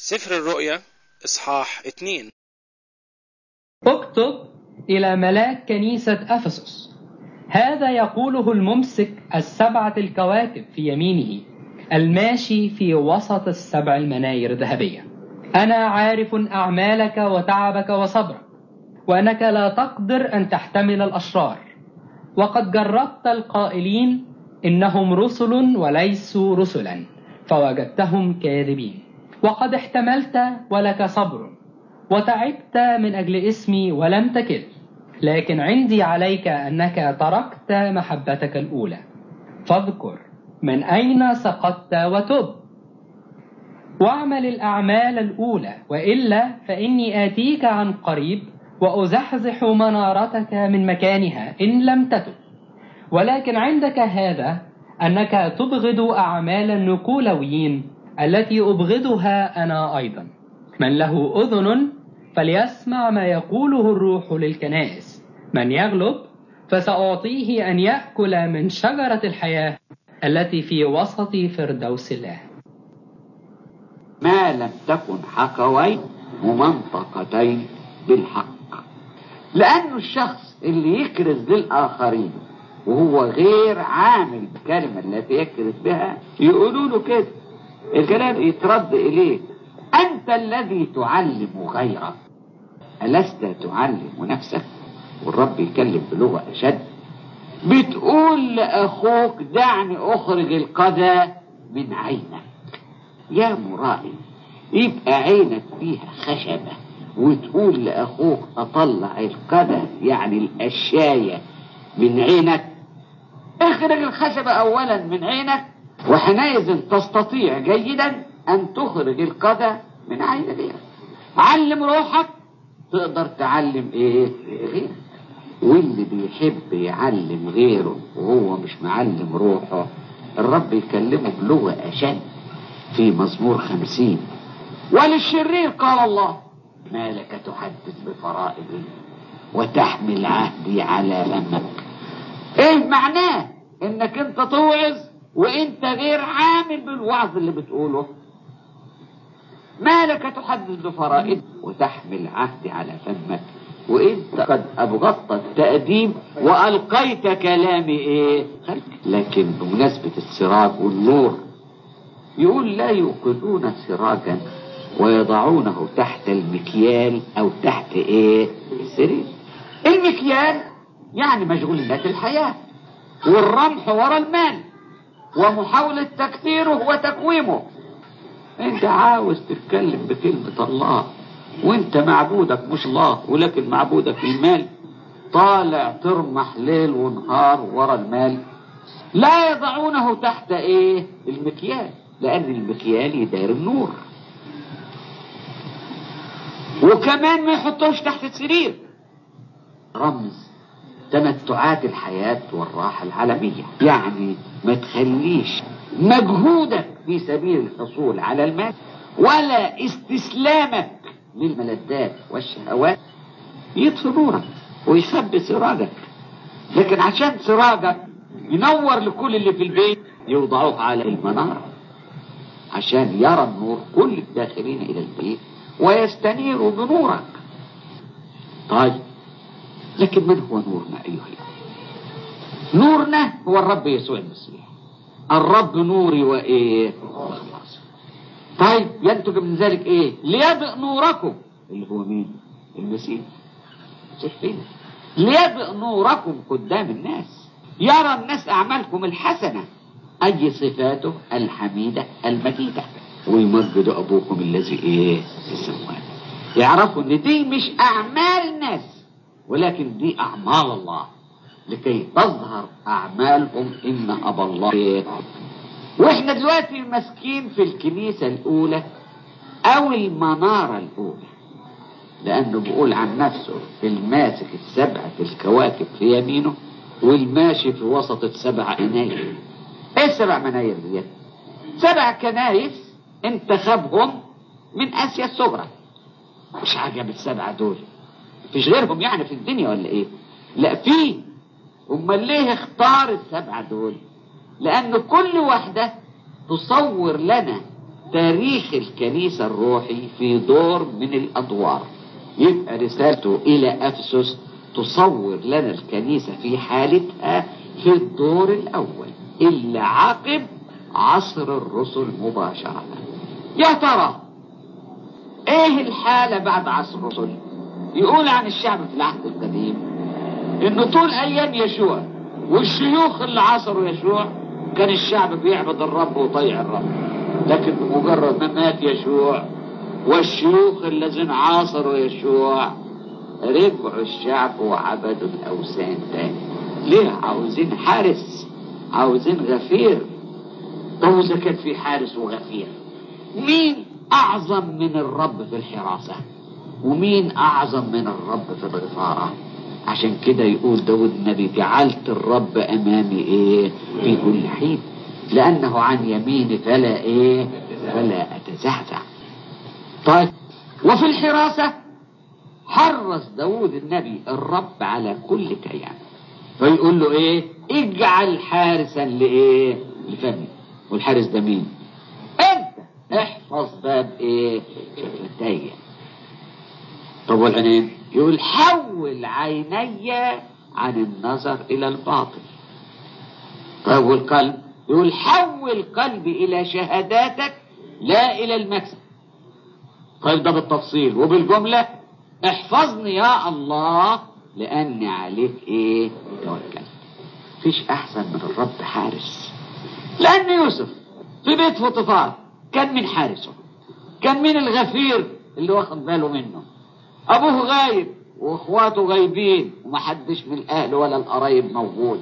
سفر الرؤيا إصحاح 2 اكتب إلى ملاك كنيسة أفسس هذا يقوله الممسك السبعة الكواكب في يمينه الماشي في وسط السبع المناير الذهبية أنا عارف أعمالك وتعبك وصبرك وأنك لا تقدر أن تحتمل الأشرار وقد جربت القائلين إنهم رسل وليسوا رسلا فوجدتهم كاذبين وقد احتملت ولك صبر وتعبت من أجل اسمي ولم تكل لكن عندي عليك أنك تركت محبتك الأولى فاذكر من أين سقطت وتب واعمل الأعمال الأولى وإلا فإني آتيك عن قريب وأزحزح منارتك من مكانها إن لم تتب ولكن عندك هذا أنك تبغض أعمال النكولويين التي أبغضها أنا أيضا من له أذن فليسمع ما يقوله الروح للكنائس من يغلب فسأعطيه أن يأكل من شجرة الحياة التي في وسط فردوس الله ما لم تكن حكوين ومنطقتين بالحق لأن الشخص اللي يكرز للآخرين وهو غير عامل بالكلمة التي يكرز بها يقولوا له كده الكلام يترد إليه أنت الذي تعلم غيرك ألست تعلم نفسك والرب يكلم بلغة أشد بتقول لأخوك دعني أخرج القدى من عينك يا مرائي يبقى عينك فيها خشبة وتقول لأخوك أطلع القدى يعني الأشاية من عينك اخرج الخشبة أولا من عينك وحينئذ تستطيع جيدا أن تخرج القدى من عين غيرك علم روحك تقدر تعلم ايه غيرك واللي بيحب يعلم غيره وهو مش معلم روحه الرب يكلمه بلغة أشد في مزمور خمسين وللشرير قال الله ما لك تحدث بفرائضي وتحمل عهدي على فمك ايه معناه انك انت توعظ وانت غير عامل بالوعظ اللي بتقوله ما لك تحدث بفرائض وتحمل عهدي على فمك وانت قد ابغضت التأديب والقيت كلامي ايه خلق لكن بمناسبة السراج والنور يقول لا يوقدون سراجا ويضعونه تحت المكيال او تحت ايه السرير المكيال يعني مشغوليات الحياة والرمح ورا المال ومحاولة تكثيره وتكويمه انت عاوز تتكلم بكلمة الله وانت معبودك مش الله ولكن معبودك المال طالع ترمح ليل ونهار ورا المال لا يضعونه تحت ايه المكيال لان المكيال يدار النور وكمان ما يحطوش تحت السرير رمز تمتعات الحياة والراحة العالمية يعني ما تخليش مجهودك في سبيل الحصول على المال ولا استسلامك للملذات والشهوات يطفي نورك ويخبي سراجك لكن عشان سراجك ينور لكل اللي في البيت يوضعوه على المنارة عشان يرى النور كل الداخلين إلى البيت ويستنيروا بنورك طيب لكن من هو نورنا أيها الأخوة نورنا هو الرب يسوع المسيح الرب نوري وإيه وخلاص طيب ينتج من ذلك إيه ليضئ نوركم اللي هو مين المسيح المسيح فين ليضئ نوركم قدام الناس يرى الناس أعمالكم الحسنة أي صفاته الحميدة المجيدة ويمجدوا أبوكم الذي إيه في السماوات يعرفوا إن دي مش أعمال الناس ولكن دي أعمال الله لكي تظهر أعمالهم إن أبى الله وإحنا دلوقتي ماسكين في الكنيسة الأولى أو المنارة الأولى لأنه بيقول عن نفسه الماسك السبعة الكواكب في يمينه والماشي في وسط السبع مناير ايه السبع مناير دي سبع كنايس انتخبهم من اسيا الصغرى مش عجب السبعة دول مفيش غيرهم يعني في الدنيا ولا ايه لا في امال ليه اختار السبعة دول لان كل واحدة تصور لنا تاريخ الكنيسة الروحي في دور من الأدوار يبقى رسالته إلى أفسس تصور لنا الكنيسة في حالتها في الدور الأول اللي عقب عصر الرسل مباشرة يا ترى ايه الحالة بعد عصر الرسل يقول عن الشعب في العهد القديم انه طول ايام يشوع والشيوخ اللي عصروا يشوع كان الشعب بيعبد الرب ويطيع الرب لكن بمجرد ما مات يشوع والشيوخ الذين عاصروا يشوع رجعوا الشعب وعبدوا الاوثان تاني ليه عاوزين حارس عاوزين غفير طب اذا كان في حارس وغفير مين اعظم من الرب في الحراسه ومين اعظم من الرب في الغفاره عشان كده يقول داود النبي جعلت الرب امامي ايه في كل حين لانه عن يميني فلا ايه فلا اتزعزع طيب وفي الحراسة حرس داود النبي الرب على كل كيان فيقول له ايه اجعل حارسا لايه لفمي والحارس ده مين انت احفظ باب ايه شفتي طب والعينين يقول حول عيني عن النظر الى الباطل طيب والقلب يقول حول قلبي الى شهاداتك لا الى المكسب طيب ده بالتفصيل وبالجملة احفظني يا الله لاني عليك ايه توكلت فيش احسن من الرب حارس لان يوسف في بيت فطفار كان من حارسه كان من الغفير اللي واخد باله منه ابوه غايب واخواته غايبين ومحدش من الاهل ولا القرايب موجود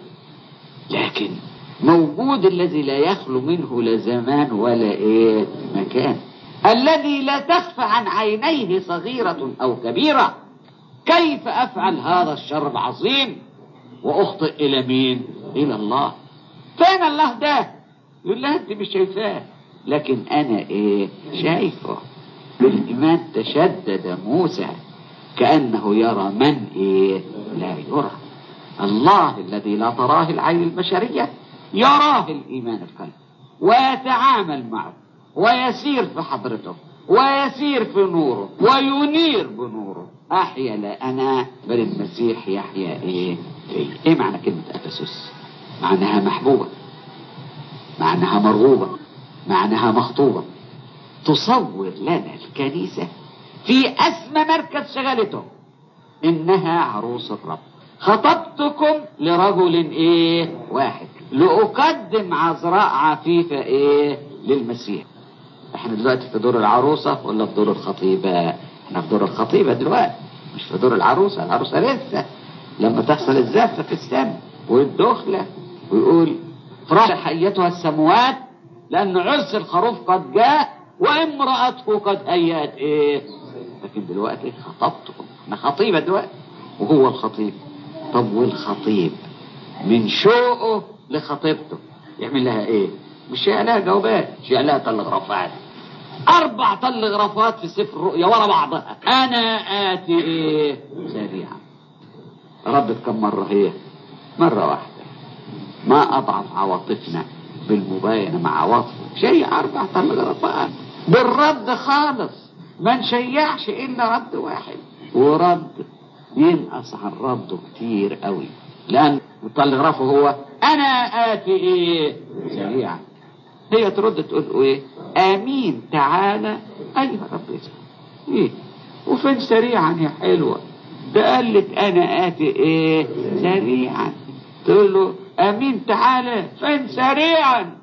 لكن موجود الذي لا يخلو منه لا زمان ولا ايه مكان الذي لا تخفى عن عينيه صغيرة او كبيرة كيف افعل هذا الشر العظيم واخطئ الى مين الى الله فين الله ده يقول لها انت مش شايفاه لكن انا ايه شايفه بالايمان تشدد موسى كانه يرى من ايه لا يرى الله الذي لا تراه العين البشريه يراه الايمان القلب ويتعامل معه ويسير في حضرته ويسير في نوره وينير بنوره احيا لا انا بل المسيح يحيا ايه في ايه معنى كلمه افسس معناها محبوبه معناها مرغوبه معناها مخطوبه تصور لنا الكنيسه في اسمى مركز شغلته انها عروس الرب خطبتكم لرجل ايه واحد لأقدم عذراء عفيفة ايه للمسيح احنا دلوقتي في دور العروسة ولا في دور الخطيبة احنا في دور الخطيبة دلوقتي مش في دور العروسة العروسة لسه لما تحصل الزفة في السم والدخلة ويقول فرح ايتها السموات لان عرس الخروف قد جاء وامرأته قد هيأت ايه لكن دلوقتي خطبتكم احنا خطيبة دلوقتي وهو الخطيب طب والخطيب من شوقه لخطيبته يعمل لها ايه مش لها جوابات مش لها تلغرافات اربع تلغرافات في سفر الرؤيا ورا بعضها انا اتي ايه سريعا ردت كم مرة هي مرة واحدة ما اضعف عواطفنا بالمباينة مع عواطفه شيء اربع تلغرافات بالرد خالص ما نشيعش الا رد واحد ورد ينقص عن رده كتير قوي لان التلغراف هو انا اتي ايه سريعا هي ترد تقول له ايه امين تعالى ايها رب اسمع ايه وفين سريعا يا حلوه ده قال لك انا اتي ايه سريعا تقول له امين تعالى فين سريعا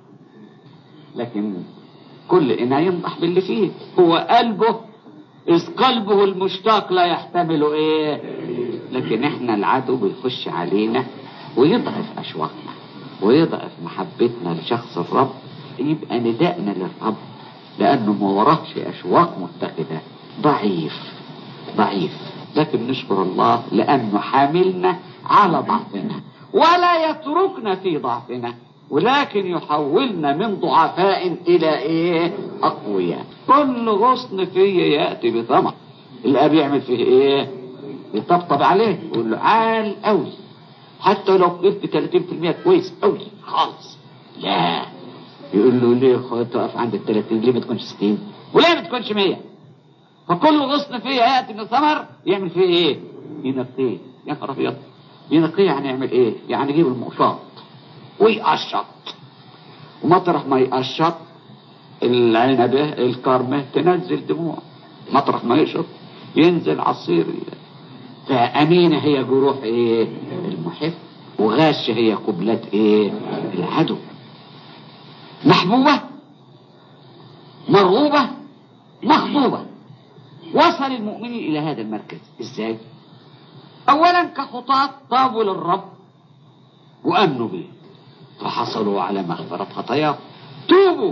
لكن كل اناء ينضح باللي فيه هو قلبه إذ قلبه المشتاق لا يحتمل إيه لكن إحنا العدو بيخش علينا ويضعف أشواقنا ويضعف محبتنا لشخص الرب يبقى ندائنا للرب لأنه ما وراهش أشواق متقدة ضعيف ضعيف لكن نشكر الله لأنه حاملنا على ضعفنا ولا يتركنا في ضعفنا ولكن يحولنا من ضعفاء الى ايه اقوياء كل غصن فيه ياتي بثمر الاب يعمل فيه ايه يطبطب عليه يقول له عال قوي حتى لو جبت 30% كويس قوي خالص لا يقول له ليه خ- تقف عند ال 30 ليه ما تكونش 60 وليه ما تكونش 100 فكل غصن فيه ياتي من ثمر يعمل فيه ايه؟ ينقيه يا نهار ابيض ينقيه يعني يعمل ايه؟ يعني يجيب المقشاط ويقشط ومطرح ما يقشط العنبة الكرمة تنزل دموع مطرح ما يشرب ينزل عصير فأمينة هي جروح ايه المحب وغاشة هي قبلة ايه العدو محبوبة مرغوبة مخطوبة وصل المؤمنين إلى هذا المركز إزاي أولا كخطاة طابوا للرب وأمنوا به فحصلوا على مغفرة خطاياهم توبوا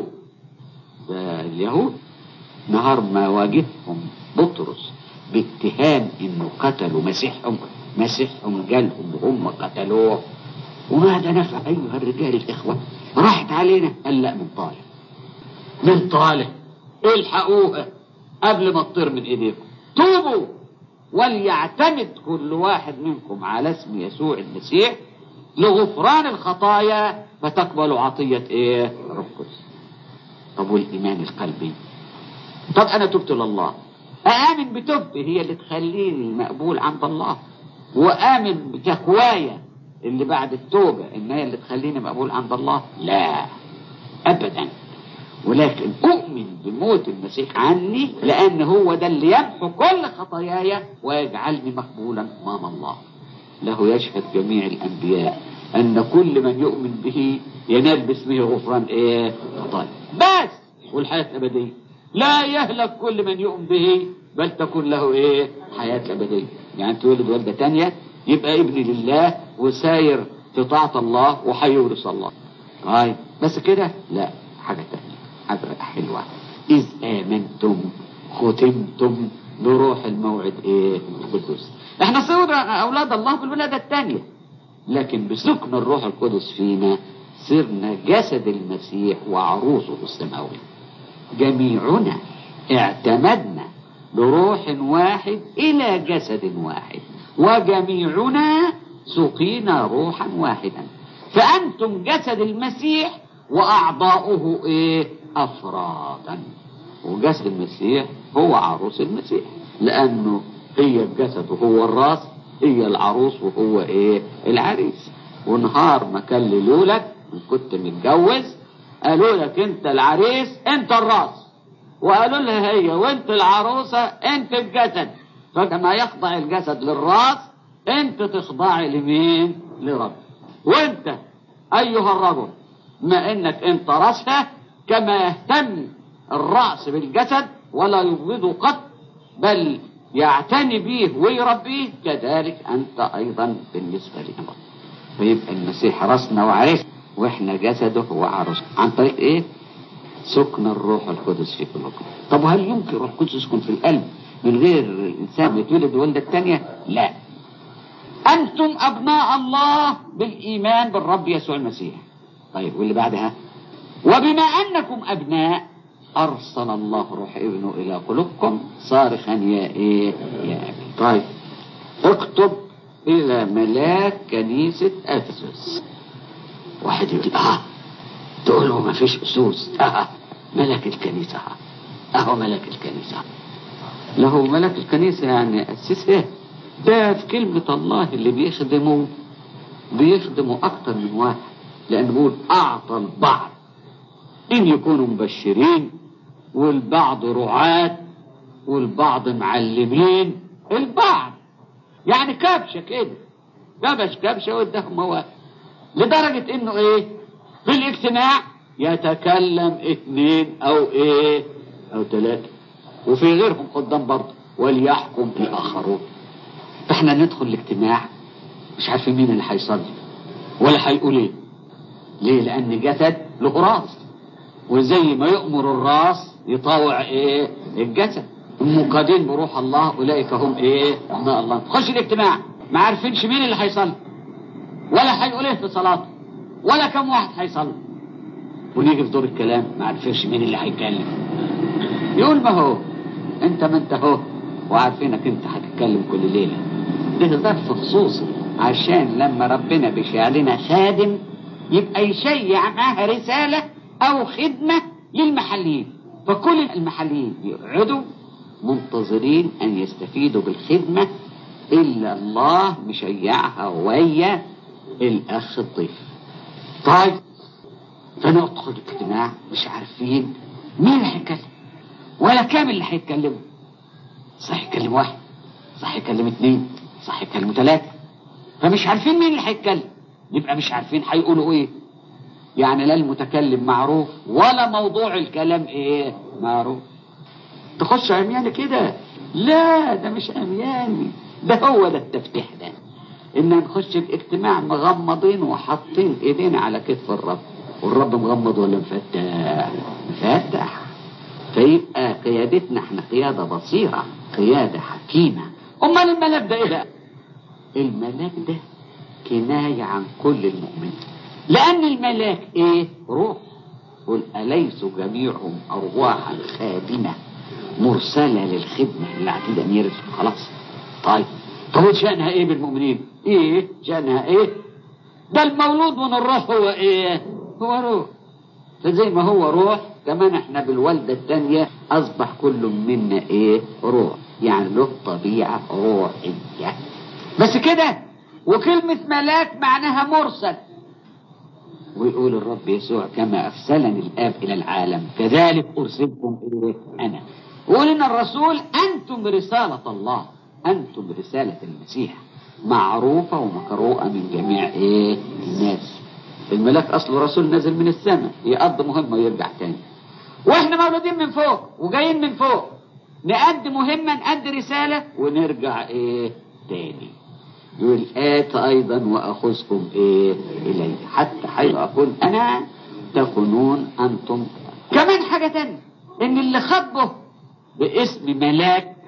ده اليهود نهار ما واجههم بطرس باتهام انه قتلوا مسيحهم مسيحهم جالهم وهم قتلوه وماذا نفع ايها الرجال الاخوه راحت علينا قال لا من طالع من طالع الحقوها قبل ما تطير من ايديكم توبوا وليعتمد كل واحد منكم على اسم يسوع المسيح لغفران الخطايا فتقبلوا عطية ايه روح القدس طب والايمان القلبي طب انا تبت لله اامن بتوبتي هي اللي تخليني مقبول عند الله وامن بتقوايا اللي بعد التوبة ان هي اللي تخليني مقبول عند الله لا ابدا ولكن اؤمن بموت المسيح عني لان هو ده اللي يمحو كل خطاياي ويجعلني مقبولا امام الله له يشهد جميع الانبياء ان كل من يؤمن به ينال باسمه غفران ايه خطايا بس والحياه الابديه لا يهلك كل من يؤمن به بل تكون له ايه حياه ابديه يعني تولد والده تانية يبقى ابن لله وساير في طاعه الله وحيورث الله طيب بس كده لا حاجه تانية حاجه حلوه اذ امنتم ختمتم بروح الموعد ايه القدس احنا صرنا اولاد الله بالولاده الثانيه لكن بسكن الروح القدس فينا صرنا جسد المسيح وعروسه السماوي جميعنا اعتمدنا بروح واحد الى جسد واحد وجميعنا سقينا روحا واحدا فانتم جسد المسيح واعضاؤه ايه افرادا وجسد المسيح هو عروس المسيح لانه هي الجسد وهو الراس هي العروس وهو ايه العريس ونهار ما كللوا لك ان كنت متجوز قالوا لك انت العريس انت الراس وقالوا لها هي وانت العروسة انت الجسد فكما يخضع الجسد للراس انت تخضعي لمين لرب وانت ايها الرجل ما انك انت راسها كما يهتم الرأس بالجسد ولا يبغضه قط بل يعتني به ويربيه كذلك أنت أيضا بالنسبة لأمر فيبقى المسيح رأسنا وعريس وإحنا جسده وعروسه عن طريق إيه؟ سكن الروح القدس في قلوبنا طب وهل يمكن الروح القدس يسكن في القلب من غير الإنسان يتولد ولدة الثانية؟ لا أنتم أبناء الله بالإيمان بالرب يسوع المسيح طيب واللي بعدها وبما أنكم أبناء أرسل الله روح ابنه إلى قلوبكم صارخا يا إيه يا أبي طيب اكتب إلى ملاك كنيسة أفسس واحد يقول آه تقول له ما فيش أسوس آه ملك الكنيسة أهو ملك الكنيسة له ملك الكنيسة يعني أسسها ده في كلمة الله اللي بيخدمه بيخدموا أكتر من واحد لأنه بيقول أعطى البعض إن يكونوا مبشرين والبعض رعاة والبعض معلمين البعض يعني كبشة كده كبش كبشة واداهم مواهب لدرجة إنه إيه في الاجتماع يتكلم اثنين أو إيه أو ثلاثة وفي غيرهم قدام برضه وليحكم الآخرون فإحنا ندخل الاجتماع مش عارفين مين اللي هيصلي ولا هيقول ايه ليه لان جسد له راس وزي ما يأمر الراس يطاوع ايه الجسد المقادين بروح الله اولئك هم ايه ابناء الله تخش الاجتماع ما عارفينش مين اللي هيصلي ولا هيقول ايه في صلاته ولا كم واحد هيصلي ونيجي في دور الكلام ما عارفينش مين اللي هيتكلم يقول ما هو انت ما انت هو وعارفينك انت هتتكلم كل ليله ده ظرف خصوصي عشان لما ربنا بيشيع لنا خادم يبقى يشيع معاها رسالة أو خدمة للمحليين فكل المحليين يقعدوا منتظرين أن يستفيدوا بالخدمة إلا الله مشيعها ويا الأخ الضيف طيب فندخل الاجتماع مش عارفين مين اللي هيتكلم ولا كام اللي هيتكلموا صح يكلم واحد صح يكلم اتنين صح يكلموا ثلاثة فمش عارفين مين اللي هيتكلم يبقى مش عارفين هيقولوا ايه يعني لا المتكلم معروف ولا موضوع الكلام ايه معروف تخش عمياني كده لا ده مش عمياني ده هو ده التفتيح ده ان نخش الاجتماع مغمضين وحاطين ايدينا على كتف الرب والرب مغمض ولا مفتح مفتح فيبقى قيادتنا احنا قيادة بصيرة قيادة حكيمة امال الملاك ده ايه بقى؟ الملاك ده كناية عن كل المؤمنين لأن الملاك إيه؟ روح قل أليسوا جميعهم أرواحا خادمة مرسلة للخدمة اللي عتيد أن يرث خلاص طيب طب شأنها إيه بالمؤمنين؟ إيه؟ شأنها إيه؟ ده المولود من الروح هو إيه؟ هو روح فزي ما هو روح كمان احنا بالوالدة الثانية أصبح كل منا إيه؟ روح يعني له طبيعة روحية بس كده وكلمة ملاك معناها مرسل ويقول الرب يسوع كما أرسلني الآب إلى العالم كذلك أرسلكم إليه أنا ويقول إن الرسول أنتم رسالة الله أنتم رسالة المسيح معروفة ومقروءة من جميع إيه الناس الملاك أصله رسول نازل من السماء يقضي مهمة ويرجع تاني وإحنا مولودين من فوق وجايين من فوق نأدي مهمة نأدي رسالة ونرجع إيه تاني يقول آت أيضا وأخذكم إيه إلي حتى حيث أكون أنا تكونون أنتم كمان حاجة تانية إن اللي خبه باسم ملاك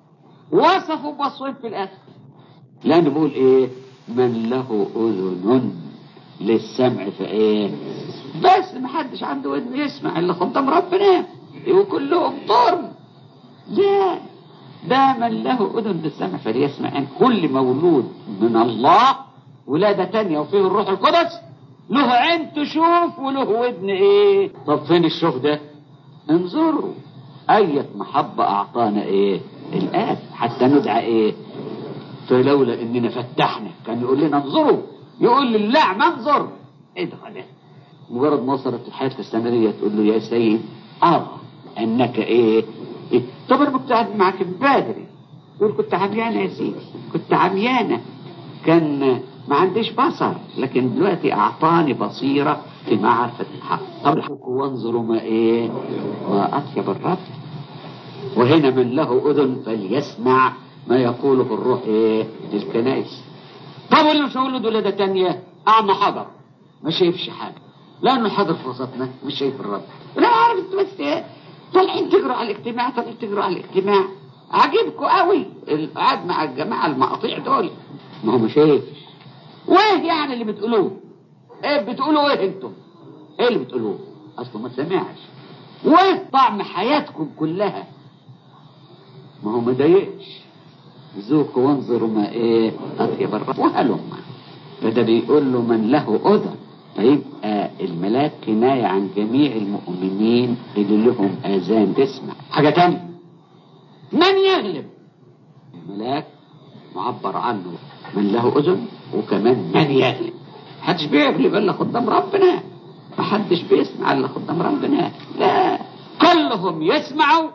وصفه بوصفين في الآخر لأنه بيقول إيه من له أذن للسمع فإيه بس محدش عنده ودن يسمع إلا خدام ربنا وكلهم طرم لا ده من له أذن للسمع فليسمع أن كل مولود من الله ولادة تانية وفيه الروح القدس له عين تشوف وله ودن ايه طب فين الشوف ده انظروا أية محبة أعطانا ايه الآب حتى ندعى ايه فلولا اننا فتحنا كان يقول لنا انظروا يقول لله ما انظر ايه ده ده مجرد ما وصلت الحياة السمرية تقول له يا سيد أرى أنك إيه, إيه؟ طب أنا كنت قاعد معك بدري يقول كنت عميانة يا سيدي كنت عميانة كان ما عنديش بصر لكن دلوقتي أعطاني بصيرة في معرفة الحق طب الحق وانظروا ما إيه ما أطيب الرب وهنا من له أذن فليسمع ما يقوله الروح إيه للكنائس طب واللي مش هقول له دولة تانية أعمى حضر ما شايفش حاجة لأنه حاضر في وسطنا مش شايف الرب أنا عارف أنتوا بس إيه طالعين تجروا على الاجتماع طالعين تجروا على الاجتماع عاجبكم قوي القعد مع الجماعة المقاطيع دول ما هو ما شايفش وايه يعني اللي بتقولوه ايه بتقولوا ايه انتم ايه اللي بتقولوه اصله ما سمعش وايه طعم حياتكم كلها ما هو ما ضايقش ذوقوا وانظروا ما ايه اطيب الرب وهلم فده بيقول له من له اذن فيبقى الملاك كناية عن جميع المؤمنين اللي لهم اذان تسمع حاجة تانية من يغلب الملاك معبر عنه من له اذن وكمان من يغلب محدش بيغلب الا قدام ربنا محدش بيسمع الا قدام ربنا لا كلهم يسمعوا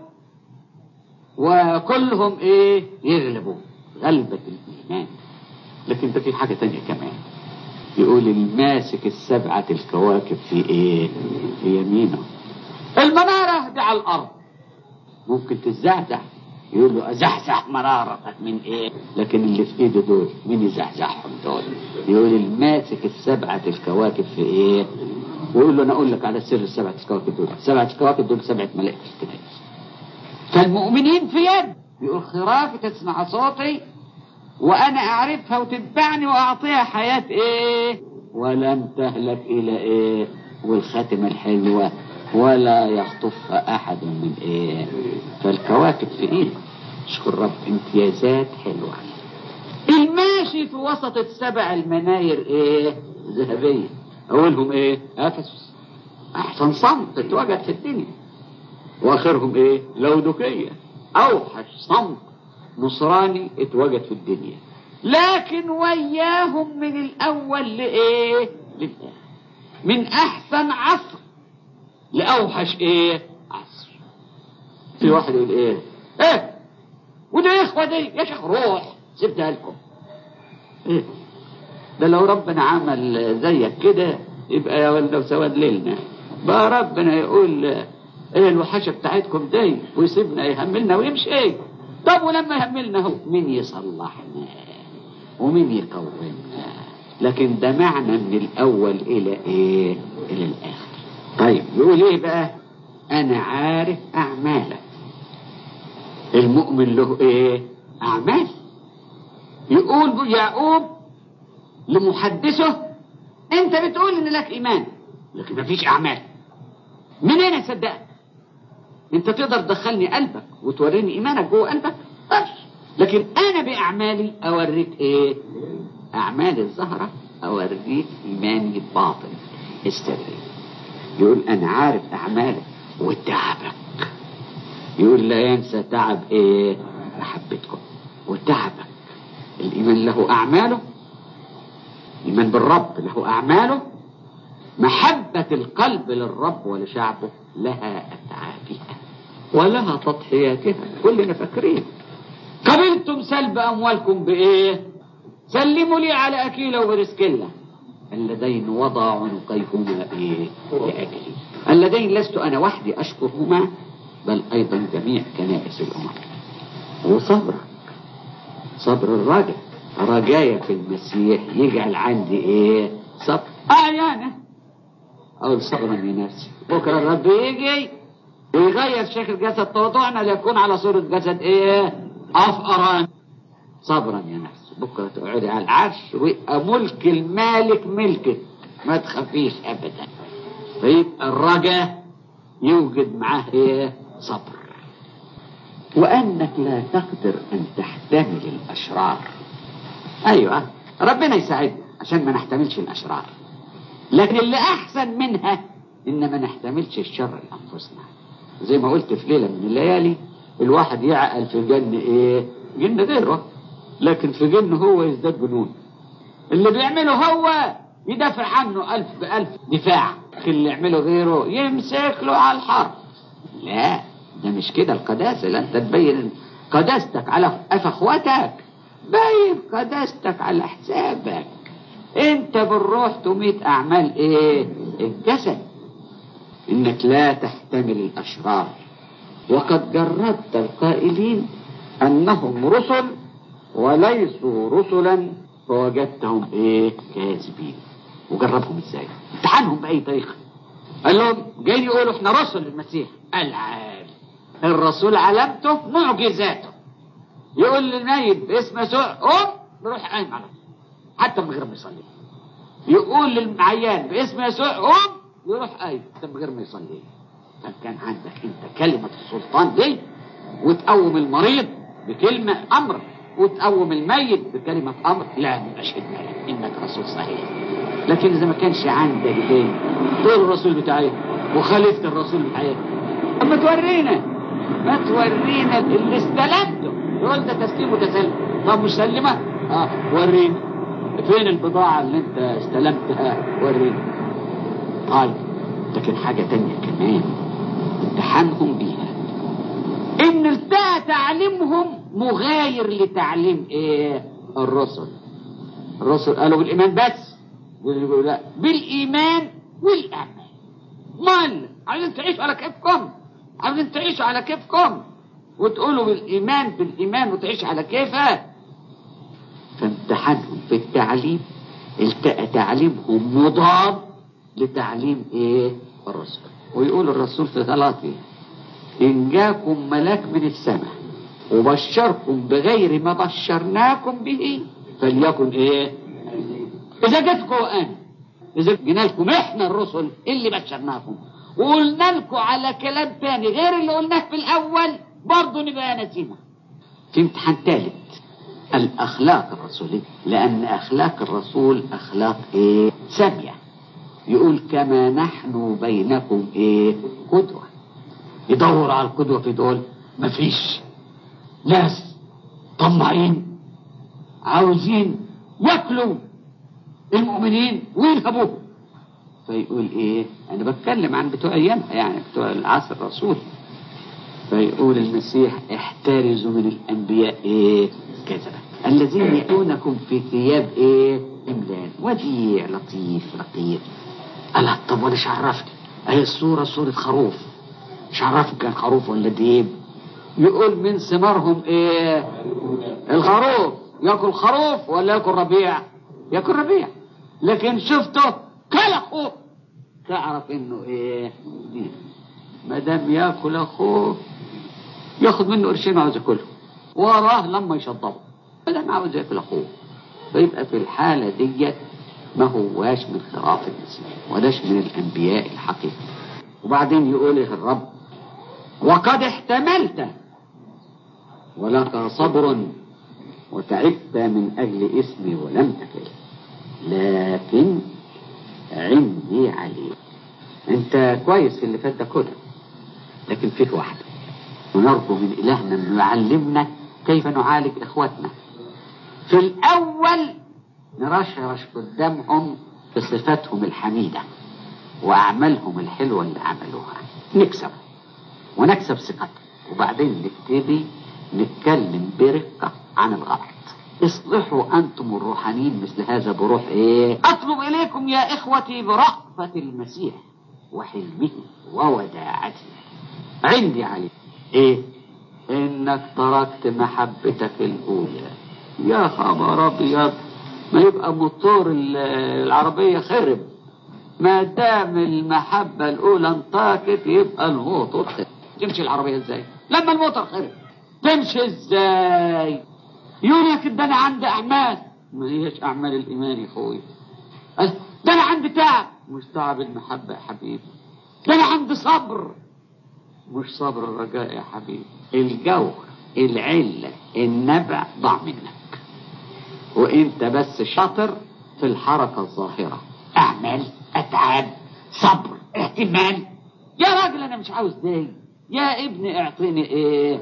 وكلهم ايه يغلبوا غلبة الايمان لكن ده في حاجة تانية كمان يقول الماسك السبعة الكواكب في ايه في يمينه المنارة دي على الارض ممكن تزعزع يقول له ازحزح مرارتك من ايه لكن اللي في ايده دول مين يزحزحهم دول يقول الماسك السبعة الكواكب في ايه ويقول له انا اقول لك على سر السبعة الكواكب دول سبعة الكواكب دول سبعة ملائكة الكنائس فالمؤمنين في يد يقول خرافي تسمع صوتي وانا اعرفها وتتبعني واعطيها حياة ايه ولن تهلك الى ايه والخاتمة الحلوة ولا يخطفها احد من ايه فالكواكب في ايه اشكر رب امتيازات حلوة الماشي في وسط السبع المناير ايه ذهبية اولهم ايه افسس احسن صنف اتوجد في الدنيا واخرهم ايه لودوكية اوحش صنف نصراني اتوجد في الدنيا لكن وياهم من الاول لايه للاخر من احسن عصر لاوحش ايه عصر في واحد يقول ايه ايه وده يا اخوه دي يا شيخ روح سيبتها لكم ايه ده لو ربنا عمل زيك كده يبقى يا ولد وسواد ليلنا بقى ربنا يقول ايه الوحشه بتاعتكم دي ويسيبنا يهملنا ويمشي ايه طب ولما يهملنا هو مين يصلحنا ومين يقومنا لكن ده معنى من الاول الى ايه الى الاخر طيب يقول ايه بقى انا عارف اعمالك المؤمن له ايه اعمال يقول يعقوب لمحدثه انت بتقول ان لك ايمان لكن مفيش اعمال منين اصدقك انت تقدر تدخلني قلبك وتوريني ايمانك جوه قلبك بس لكن انا باعمالي اوريك ايه اعمال الزهرة اوريك ايماني الباطن السري يقول انا عارف اعمالك وتعبك يقول لا ينسى تعب ايه محبتكم وتعبك الايمان له اعماله الايمان بالرب له اعماله محبة القلب للرب ولشعبه لها اتعابها ولها تضحياتها كلنا فاكرين قبلتم سلب اموالكم بايه سلموا لي على اكيلا وبرسكيلا اللذين وضع عنقيهما ايه لاجلي اللذين لست انا وحدي اشكرهما بل ايضا جميع كنائس الامم وصبرك صبر الرجاء رجايا في المسيح يجعل عندي ايه صبر اعيانه اقول صبرا يا نفسي بكره الرب يجي ويغير شكل جسد تواضعنا ليكون على صورة جسد ايه افقران صبرا يا نفسي بكره تقعدي على العرش ويبقى ملك المالك ملكك ما تخافيش ابدا فيبقى الرجاء يوجد معاه ايه صبر وانك لا تقدر ان تحتمل الاشرار ايوه ربنا يساعدنا عشان ما نحتملش الاشرار لكن اللي احسن منها ان ما نحتملش الشر لانفسنا زي ما قلت في ليله من الليالي الواحد يعقل في جن ايه جن غيره لكن في جن هو يزداد جنون اللي بيعمله هو يدافع عنه ألف بألف دفاع اللي يعمله غيره يمسك له على الحرب لا ده مش كده القداسة لا انت تبين قداستك على أف اخواتك باين قداستك على حسابك انت بالروح تميت اعمال ايه الجسد انك لا تحتمل الاشرار وقد جربت القائلين انهم رسل وليسوا رسلا فوجدتهم ايه كاذبين وجربهم ازاي امتحانهم باي طريقه قال لهم جايين يقولوا احنا رسل المسيح العال الرسول علامته معجزاته يقول للنايب باسم يسوع قوم يروح قايم على طول حتى من غير ما يصلي يقول للعيان باسم يسوع قوم يروح قايم حتى من غير ما يصلي فكان عندك انت كلمة السلطان دي وتقوم المريض بكلمة امر وتقوم الميت بكلمة امر لا اشهد لك انك رسول صحيح لكن اذا ما كانش عندك دي تقول الرسول بتاعي وخالفت الرسول بتاعي اما تورينا ما تورينا اللي استلمته يقول ده تسليم وتسلم طب مش سلمه اه ورينا فين البضاعة اللي انت استلمتها ورينا طيب لكن حاجة تانية كمان امتحانهم بيها ان التقى تعليمهم مغاير لتعليم ايه الرسل الرسل قالوا بالايمان بس ويقولوا لا بالايمان والاعمال مال عايزين تعيشوا على كيفكم عايزين تعيشوا على كيفكم وتقولوا بالايمان بالايمان وتعيش على كيفك فامتحانهم في التعليم التقى تعليمهم مضاد لتعليم ايه الرسل ويقول الرسول في غلاطي ان جاكم ملاك من السماء وبشركم بغير ما بشرناكم به فليكن ايه اذا جاتكم انا اذا جينا لكم احنا الرسل اللي بشرناكم وقلنا لكم على كلام تاني غير اللي قلناه في الاول برضه نبقى نسينا في امتحان ثالث الأخلاق الرسولية لأن أخلاق الرسول أخلاق إيه؟ سامية يقول كما نحن بينكم ايه قدوة يدور على القدوة في دول مفيش ناس طماعين عاوزين ياكلوا المؤمنين ويرهبوهم فيقول ايه انا بتكلم عن بتوع ايامها يعني بتوع العصر الرسول فيقول المسيح احترزوا من الانبياء ايه كذبا الذين يأتونكم في ثياب ايه املان وديع لطيف رقيق الله طب ولا عرفني اهي الصورة صورة خروف مش عرفني كان خروف ولا ديب يقول من ثمارهم ايه الخروف ياكل خروف ولا ياكل ربيع ياكل ربيع لكن شفته كل اخوه تعرف انه ايه ديب ما دام ياكل اخوه ياخد منه قرشين وعاوز ياكله وراه لما يشطبه ما دام عاوز ياكل اخوه فيبقى في الحالة ديت ما هواش من خراف المسيح ولاش من الانبياء الحقيقي وبعدين يقول إيه الرب وقد احتملت ولك صبر وتعبت من اجل اسمي ولم تكل لكن عندي عليك انت كويس في اللي فات ده كله لكن فيه واحدة ونرجو من إلهنا أنه يعلمنا كيف نعالج إخواتنا في الأول نرشرش قدامهم بصفاتهم الحميدة وأعمالهم الحلوة اللي عملوها نكسب ونكسب ثقتهم وبعدين نبتدي نتكلم برقة عن الغلط اصلحوا أنتم الروحانيين مثل هذا بروح إيه أطلب إليكم يا إخوتي برأفة المسيح وحلمه ووداعته عندي عليك ايه انك تركت محبتك الاولى يا خبر ابيض ما يبقى موتور ال- العربية خرب ما دام المحبة الاولى انطاقت يبقى الموتور خرب تمشي العربية ازاي لما الموتور خرب تمشي ازاي يقول لك ده انا عندي اعمال ما هيش اعمال الايمان يا اخوي ده انا عندي تعب مش تعب المحبة يا حبيبي ده انا عندي صبر مش صبر الرجاء يا حبيبي الجوهر العلة النبع ضاع منك وانت بس شاطر في الحركة الظاهرة اعمل اتعب صبر اهتمام يا راجل انا مش عاوز دي يا ابني اعطيني ايه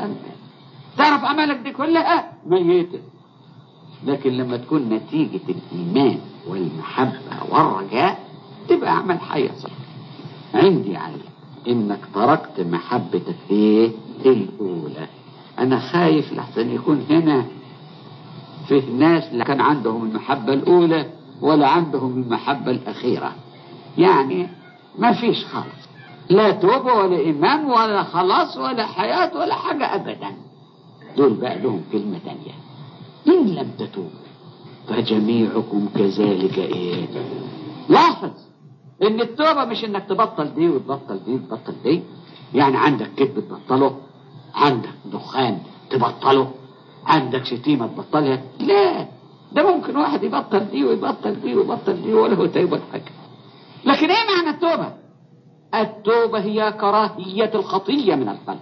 تعرف اعمالك دي كلها ميتة لكن لما تكون نتيجة الايمان والمحبة والرجاء تبقى اعمال حية صح عندي عليك انك تركت محبتك ايه الاولى انا خايف لحسن يكون هنا فيه ناس لا كان عندهم المحبة الاولى ولا عندهم المحبة الاخيرة يعني ما فيش خالص لا توبة ولا ايمان ولا خلاص ولا حياة ولا حاجة ابدا دول بقى لهم كلمة تانية ان لم تتوبوا فجميعكم كذلك ايه لاحظ ان التوبة مش انك تبطل دي وتبطل دي وتبطل دي يعني عندك كذب تبطله عندك دخان تبطله عندك شتيمة تبطلها لا ده ممكن واحد يبطل دي ويبطل دي ويبطل دي ولا هو تايب ولا حاجة لكن ايه معنى التوبة التوبة هي كراهية الخطية من القلب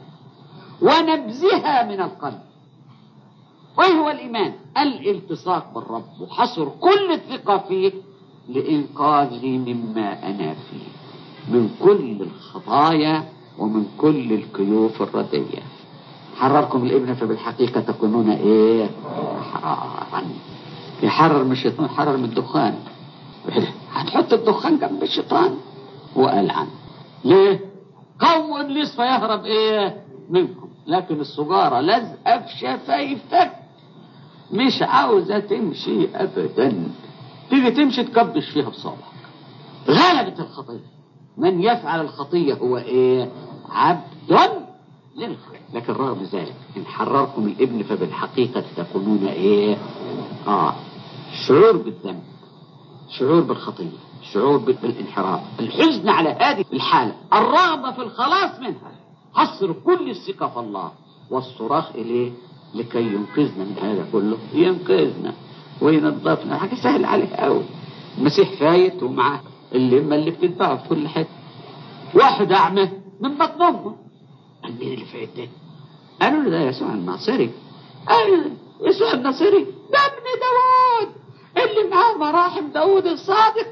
ونبذها من القلب وايه هو الايمان الالتصاق بالرب وحصر كل الثقة فيه لإنقاذي مما أنا فيه من كل الخطايا ومن كل الكيوف الردية حرركم الابن فبالحقيقة تكونون إيه حرارا يحرر من الشيطان حرر من الدخان هتحط الدخان جنب الشيطان وألعن ليه قوم إبليس فيهرب إيه منكم لكن السجارة لازقة في شفايفك مش عاوزة تمشي أبداً تيجي تمشي تكبش فيها بصابعك غلبت الخطية من يفعل الخطية هو ايه عبد للخير لكن رغم ذلك ان حرركم الابن فبالحقيقة تكونون ايه اه شعور بالذنب شعور بالخطية شعور بالانحراف الحزن على هذه الحالة الرغبة في الخلاص منها حصر كل الثقة في الله والصراخ إليه لكي ينقذنا من هذا كله ينقذنا وينظفنا حاجة سهل عليه قوي المسيح فايت ومعاه اللمة اللي بتتباع في كل حتة واحد أعمى من بطن أمه قال مين اللي فايت ده؟ قالوا له ده يسوع الناصري قال يسوع الناصري ده ابن داوود اللي معاه مراحم داوود الصادقة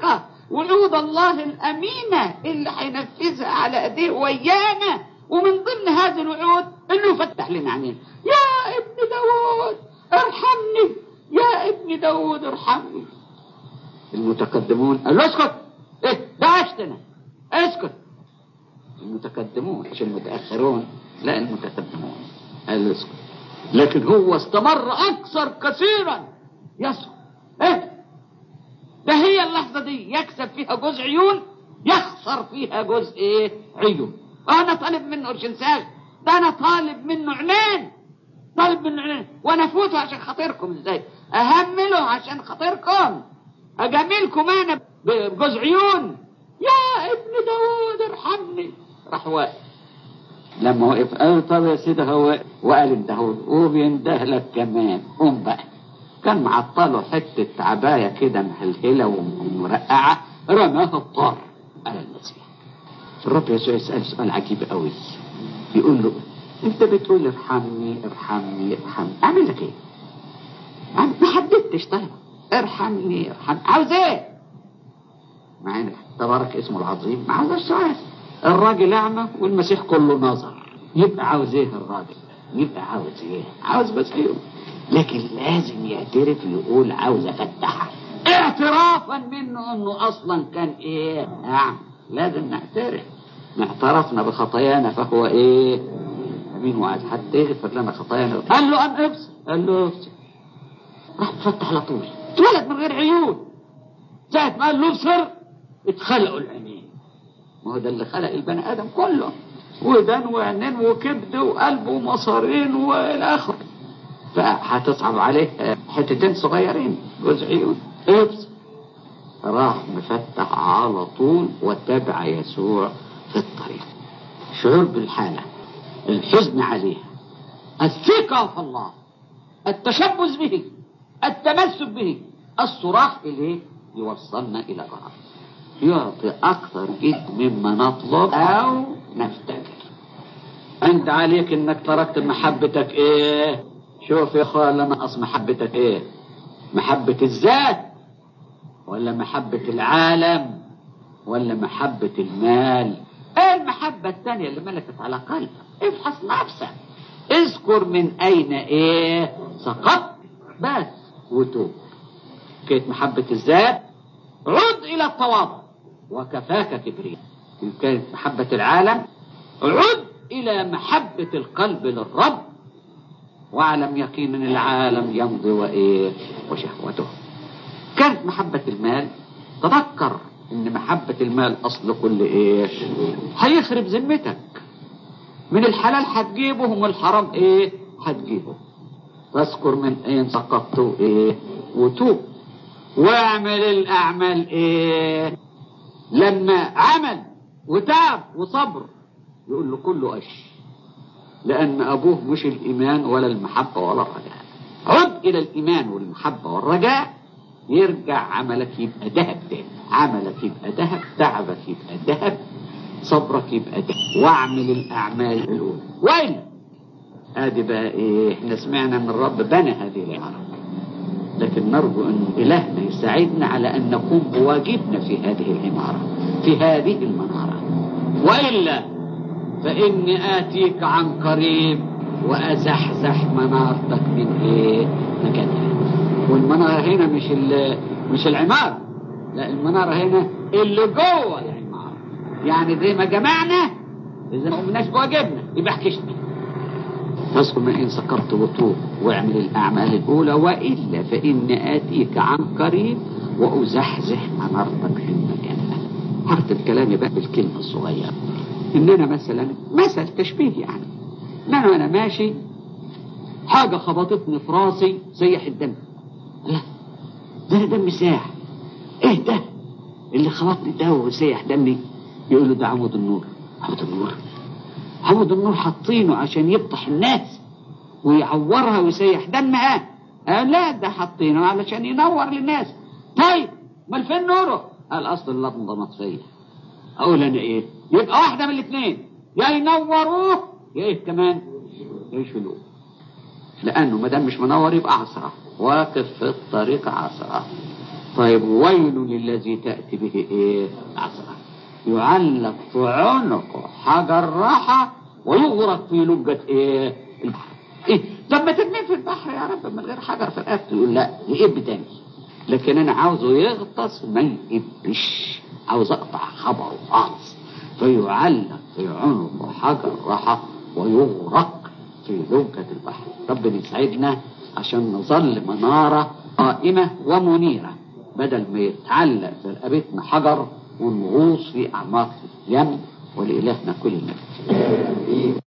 وعود الله الأمينة اللي هينفذها على أيديه ويانا ومن ضمن هذه الوعود إنه فتح لنا عينينا يا ابن داود ارحمني يا ابن داود ارحمني المتقدمون قالوا اسكت ايه دعشتنا اسكت المتقدمون مش المتأخرون لا المتقدمون قالوا اسكت لكن هو استمر أكثر كثيرا يسكت ايه ده هي اللحظة دي يكسب فيها جزء عيون يخسر فيها جزء ايه عيون انا طالب منه قرشين ساغ ده انا طالب منه عينين طالب منه عينين وانا افوته عشان خاطركم ازاي اهمله عشان خاطركم اجاملكم انا بجزء عيون يا ابن داود ارحمني راح واقف لما وقف قال طب يا سيدي هو وقال انت هو وبينده لك كمان قوم بقى كان معطله حتة عباية كده مهلهلة ومرقعة رماها الطار على المسيح الرب يسوع يسأل سؤال عجيب قوي بيقول له انت بتقول ارحمني ارحمني ارحمني اعمل لك ايه؟ ما حددتش طيب ارحمني ارحمني عاوز ايه؟ مع ان تبارك اسمه العظيم ما عاوزش سؤال الراجل اعمى والمسيح كله نظر يبقى عاوز ايه الراجل؟ يبقى عاوز ايه؟ عاوز بس ايه؟ لكن لازم يعترف يقول عاوز افتحها اعترافا منه انه اصلا كان ايه نعم لازم نعترف ما اعترفنا بخطايانا فهو ايه امين وعد حتى يغفر لنا خطايانا قال له ان ابصر قال له ابصر راح فتح على طول اتولد من غير عيون ساعة ما قال له ابصر اتخلقوا العينين ما هو ده اللي خلق البني ادم كله ودان وعينين وكبد وقلب ومصارين والى اخره فهتصعب عليه حتتين صغيرين جزء عيون ابصر راح مفتح على طول وتبع يسوع في الطريق شعور بالحالة الحزن عليها الثقة في الله التشبث به التمسك به الصراخ إليه يوصلنا إلى غرض يعطي أكثر جد مما نطلب أو نفتكر أنت عليك إنك تركت محبتك إيه شوف يا أخوان لما أصل محبتك إيه محبة الذات ولا محبة العالم ولا محبة المال ايه المحبة الثانية اللي ملكت على قلبك افحص نفسك اذكر من اين ايه سقطت بس وتوب كانت محبة الذات عد الى التواضع وكفاك كبرياء ان كانت محبة العالم عد الى محبة القلب للرب واعلم يقينا العالم يمضي وايه وشهوته كانت محبة المال تذكر ان محبة المال اصل كل ايش هيخرب ذمتك من الحلال هتجيبه ومن الحرام ايه هتجيبه تذكر من اين سقطت ايه وتوب واعمل الاعمال ايه لما عمل وتعب وصبر يقول له كله قش لان ابوه مش الايمان ولا المحبة ولا الرجاء عد الى الايمان والمحبة والرجاء يرجع عملك يبقى ذهب تاني عملك يبقى ذهب تعبك يبقى ذهب صبرك يبقى ذهب واعمل الاعمال الاولى والا ادي بقى ايه احنا سمعنا من الرب بنى هذه العمارة لكن نرجو ان الهنا يساعدنا على ان نقوم بواجبنا في هذه العمارة في هذه المنارة والا فاني اتيك عن قريب وازحزح منارتك من ايه مكانها والمنارة هنا مش مش العمارة لا المنارة هنا اللي جوه العمارة يعني زي ما جمعنا إذا ما قمناش بواجبنا يبقى احكشنا تذكر من إن سقطت وطوب واعمل الأعمال الأولى وإلا فإن آتيك عن قريب وأزحزح منارتك من مكانها هختم كلامي بقى بالكلمة الصغيرة إننا مثلا مثل تشبيه يعني إن أنا وأنا ماشي حاجة خبطتني في راسي سيح الدم لا ده دم ساح ايه ده اللي خبطني ده وسيح دمي يقول له ده عمود النور عمود النور عمود النور حاطينه عشان يفتح الناس ويعورها ويسيح دمها آه لا ده حاطينه علشان ينور للناس طيب امال فين نوره قال اصل اللمبه مطفيه اقول انا ايه يبقى واحده من الاثنين يا ينوروه يا ايه كمان يشيلوه لانه ما دام مش منور يبقى عصره واقف في الطريق عصره طيب ويل للذي تأتي به ايه عصا يعلق في عنقه حجر راحة ويغرق في لجة ايه البحر ايه طب ما ترميه في البحر يا رب من غير حجر في الأرض يقول لا يقب تاني لكن انا عاوزه يغطس ما يقبش عاوز اقطع خبره خالص فيعلق في عنقه حجر راحة ويغرق في لجة البحر ربنا يسعدنا عشان نظل منارة قائمة ومنيرة بدل ما يتعلق في رقبتنا حجر ونغوص في أعماق اليم ولإلهنا كل المجد